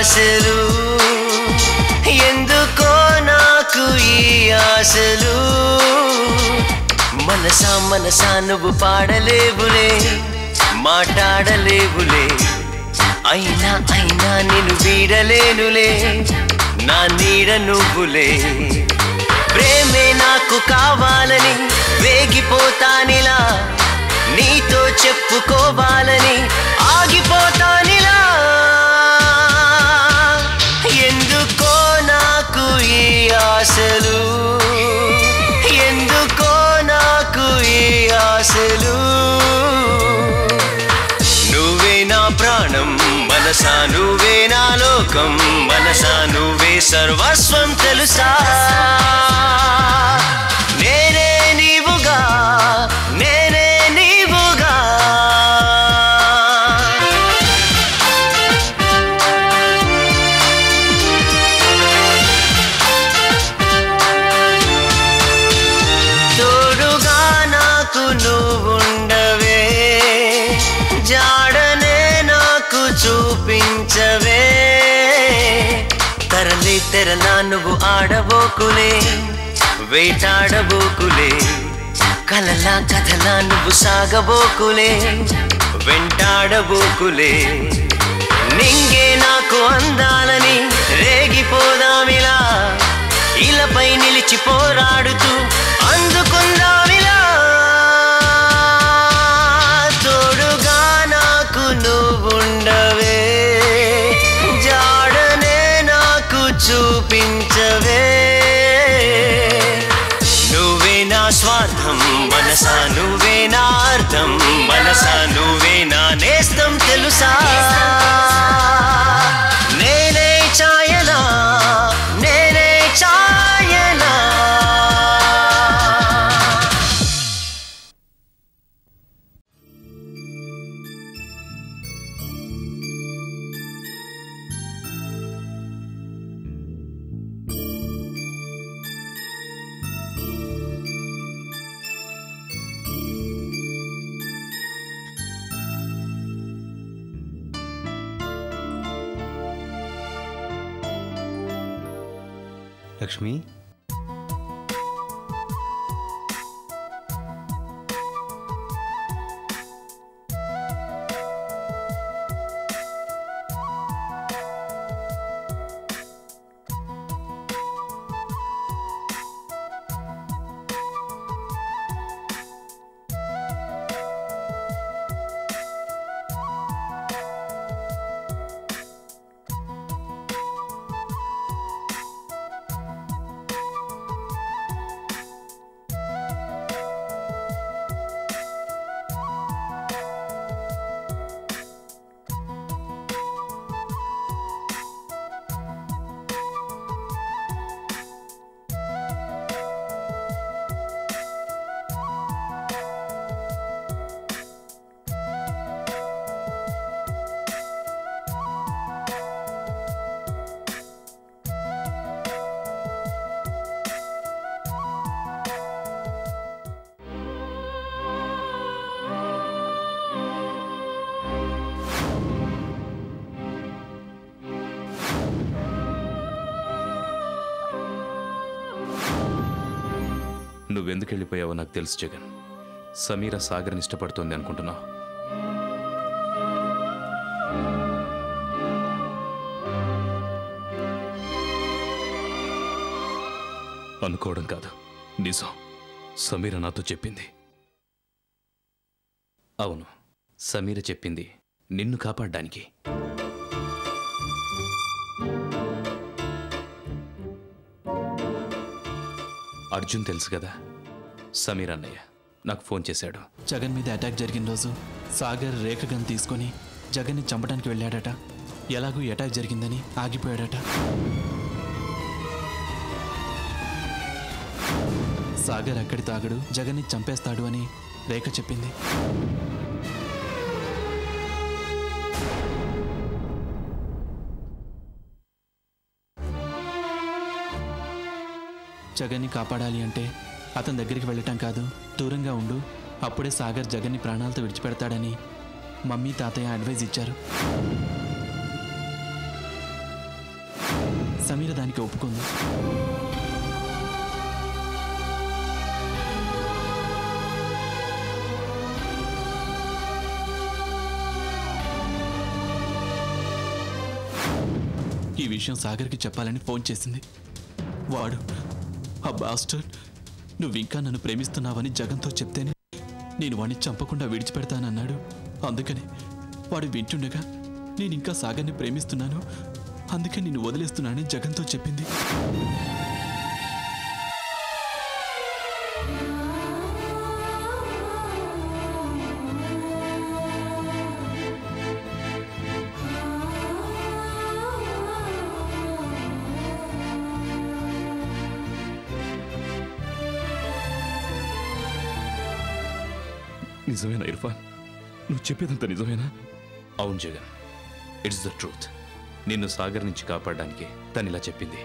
ఆశలు ఎందుకో నాకు ఈ ఆశలు మనసా మనసా నువ్వు పాడలేవులే మాట్లాడలేవులే అయినా అయినా నేను వీడలేనులే నా నీడ నువ్వులే ప్రేమే నాకు కావాలని వేగిపోతానిలా నీతో చెప్పుకోవాలని ఆగిపోతానిలా ఎందుకో నాకు ఈ ఆశలు ఎందుకో నాకు ఈ ఆశలు నువ్వే నా ప్రాణం మనసా నువ్వే నా లోకం మనసా నువ్వే సర్వస్వం తెలుసా నేనే నీవుగా నేనే నీవుగా తోడుగా నాకు నువ్వుండవే జాడనే నాకు చూపించవే తరలి తెరలా నువ్వు ఆడబోకులే వేటాడబోకులే కలలా కథలా నువ్వు సాగబోకులే వెంటాడబోకులే నింగే నాకు అందాలని రేగిపోదామిలా ఇలపై నిలిచి పోరాడుతూ అందుకుందామిలా తోడుగా నాకు నువ్వుండవే జాడనే నాకు చూపించవే నువ్వే నా స్వార్థం మనసా నువ్వే నా అర్థం మనసా నువ్వే నా నేస్తం తెలుసా నేనే ఛాయనా నేనే ఛాయనా లక్ష్మి నువ్వెందుకు వెళ్ళిపోయావో నాకు తెలుసు జగన్ సమీర సాగర్ని ఇష్టపడుతోంది అనుకుంటున్నావు అనుకోవడం కాదు నిజం సమీర నాతో చెప్పింది అవును సమీర చెప్పింది నిన్ను కాపాడడానికి అర్జున్ తెలుసు కదా సమీర్ అన్నయ్య నాకు ఫోన్ చేశాడు జగన్ మీద అటాక్ జరిగిన రోజు సాగర్ రేఖ గన్ తీసుకొని జగన్ని చంపడానికి వెళ్ళాడట ఎలాగూ అటాక్ జరిగిందని ఆగిపోయాడట సాగర్ అక్కడి తాగడు జగన్ని చంపేస్తాడు అని రేఖ చెప్పింది జగన్ని కాపాడాలి అంటే అతని దగ్గరికి వెళ్ళటం కాదు దూరంగా ఉండు అప్పుడే సాగర్ జగన్ని ప్రాణాలతో విడిచిపెడతాడని మమ్మీ తాతయ్య అడ్వైజ్ ఇచ్చారు సమీర దానికి ఒప్పుకుంది ఈ విషయం సాగర్కి చెప్పాలని ఫోన్ చేసింది వాడు ఆ బాస్టర్ నువ్వు ఇంకా నన్ను ప్రేమిస్తున్నావని జగన్తో చెప్తేనే నేను వాడిని చంపకుండా విడిచిపెడతానన్నాడు అందుకని వాడు వింటుండగా నేను ఇంకా సాగర్ని ప్రేమిస్తున్నాను అందుకే నిన్ను వదిలేస్తున్నానని జగన్తో చెప్పింది నిజమేనా ఇర్ఫాన్ నువ్వు చెప్పేదంత నిజమేనా అవును జగన్ ఇట్స్ ద ట్రూత్ నిన్ను సాగర్ నుంచి కాపాడడానికి తను ఇలా చెప్పింది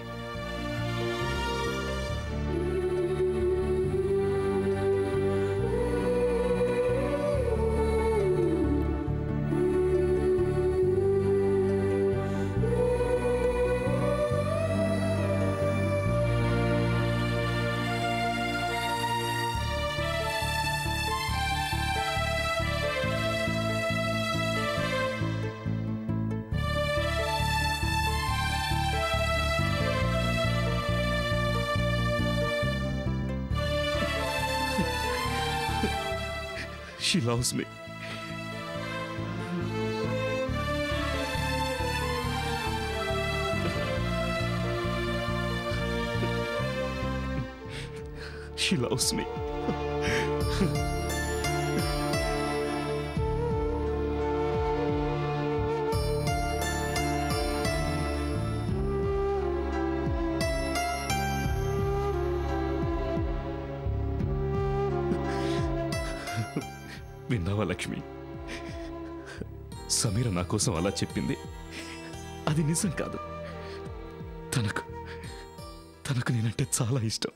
she loves me she loves me విన్నావా లక్ష్మి సమీర నా కోసం అలా చెప్పింది అది నిజం కాదు తనకు తనకు నేనంటే చాలా ఇష్టం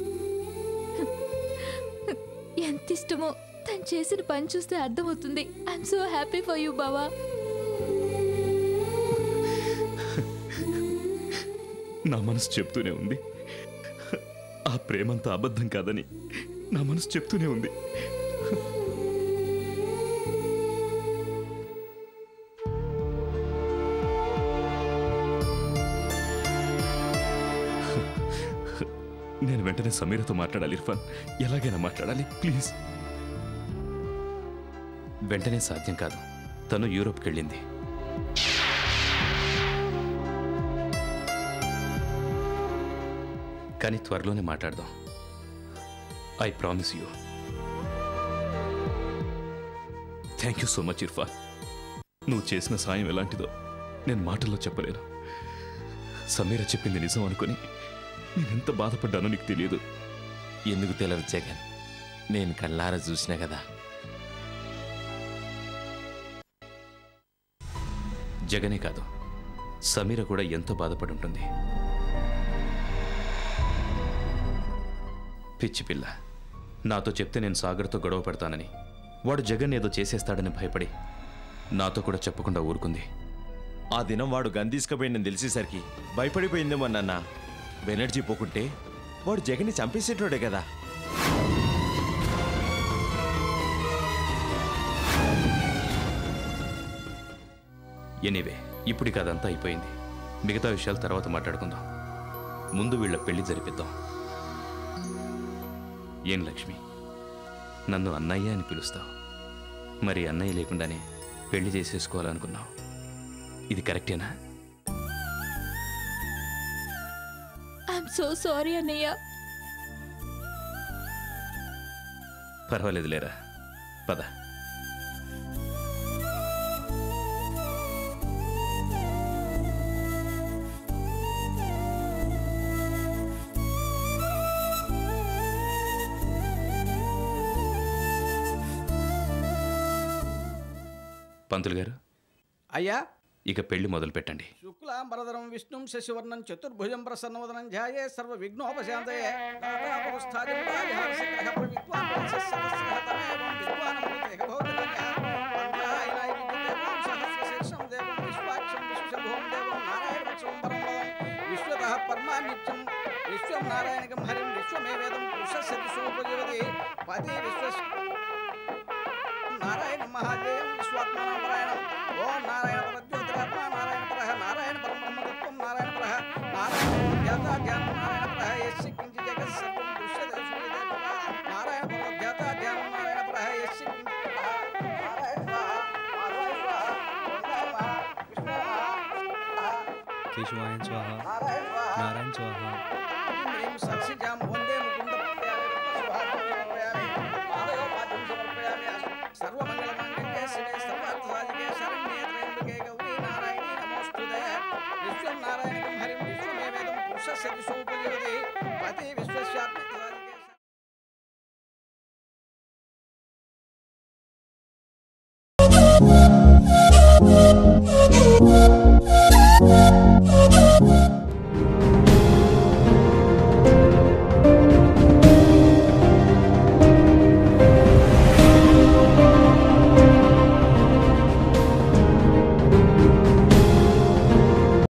ఎంత ఇష్టమో తను చేసిన పని చూస్తే అర్థమవుతుంది I'm so happy for you బావా నా మనసు చెప్తూనే ఉంది ఆ ప్రేమంతా అబద్ధం కాదని నా మనసు చెప్తూనే ఉంది నేను వెంటనే సమీరతో మాట్లాడాలి ఇర్ఫాన్ ఎలాగైనా మాట్లాడాలి ప్లీజ్ వెంటనే సాధ్యం కాదు తను యూరోప్కి వెళ్ళింది కానీ త్వరలోనే మాట్లాడదాం I promise you thank you so much Irfan నువ్వు చేసిన సాయం ఎలాంటిదో నేను మాటల్లో చెప్పలేను సమీర చెప్పింది నిజం అనుకుని నేను ఎంత బాధపడ్డానో నీకు తెలియదు ఎందుకు తెలియదు జగన్ నేను కళ్ళారా చూసినా కదా జగనే కాదు సమీర కూడా ఎంతో బాధపడి ఉంటుంది పిచ్చి పిల్ల నాతో చెప్తే నేను సాగర్తో గొడవ పడతానని వాడు జగన్ ఏదో చేసేస్తాడని భయపడి నాతో కూడా చెప్పకుండా ఊరుకుంది ఆ దినం వాడు గన్ తీసుకుపోయిందని తెలిసేసరికి భయపడిపోయిందేమో నాన్న బెనర్జీ పోకుంటే వాడు జగన్ని చంపేసేటోడే కదా ఎనీవే ఇప్పటికి అదంతా అయిపోయింది మిగతా విషయాలు తర్వాత మాట్లాడుకుందాం ముందు వీళ్ళ పెళ్లి జరిపిద్దాం ఏం లక్ష్మి నన్ను అన్నయ్య అని పిలుస్తావు మరి అన్నయ్య లేకుండానే పెళ్లి చేసేసుకోవాలనుకున్నావు ఇది కరెక్టేనా ఐఎమ్ సో సారీ అన్నయ్య పర్వాలేదు లేరా పద పంతులు గారు అయ్యా ఇక పెళ్లి మొదలు పెట్టండి శుక్లాంబరధరం విష్ణుం శశివర్ణం చతుర్భుజం ప్రసన్నవదనం ధ్యాయే సర్వ విఘ్నోపశాంతయే దాదాపురుస్థాజం రాజహర్షగ్రహ ప్రవిద్వాన్ వత్సస్సహస్రహతమేవం విద్వానమృతే భౌతికన్యా వంద్రాయనాయ విద్యుదేవం సహస్రశీర్షం దేవం విశ్వాక్షం విశ్వశంభోం దేవం నారాయణవక్షం పరం వదం నిత్యం విశ్వం నారాయణకం హరిం విశ్వమేవేదం పురుషస్యతి సోపజీవతి పతి విశ్వస్ నారాయణ మహాదేవం విశ్వాత్మనారాయణం ఓం నారాయణ పరజ్యోతిరాత్మ నారాయణ పరః నారాయణ పరబ్రహ్మతత్వం నారాయణ పరః నారాయణ ధ్యాత ధ్యానం నారాయణ పరః యస్య కించి జగత్ సర్వం దృశ్యతే శ్రూయతే తథా నారాయణ పరో ధ్యాత ధ్యానం నారాయణ పరః యస్య కించి నారాయణ పరః మాధవాయ స్వాహ గోవిందాయ నమః విష్ణువాయ నమః కేశవాయన్ స్వాహ నారాయణ స్వాహ నారాయణ స్వాహ ह्रीं सरसिजां वन्दे मुकुन्दप्रियाय सुभाषयामि पादयो पाद्यं समर्पयामि सर्वमङ्गलमाङ्गल्ये शिवे सर्वार्थसाधिके शरण्ये त्र्यम्बके गौरी नारायणी नमोऽस्तुते विश्वं नारायणकं हरिं विश्वमेवेदं पुरुषस्य दिशोपजीवति पति विश्वस्यात्मसाधिके Thank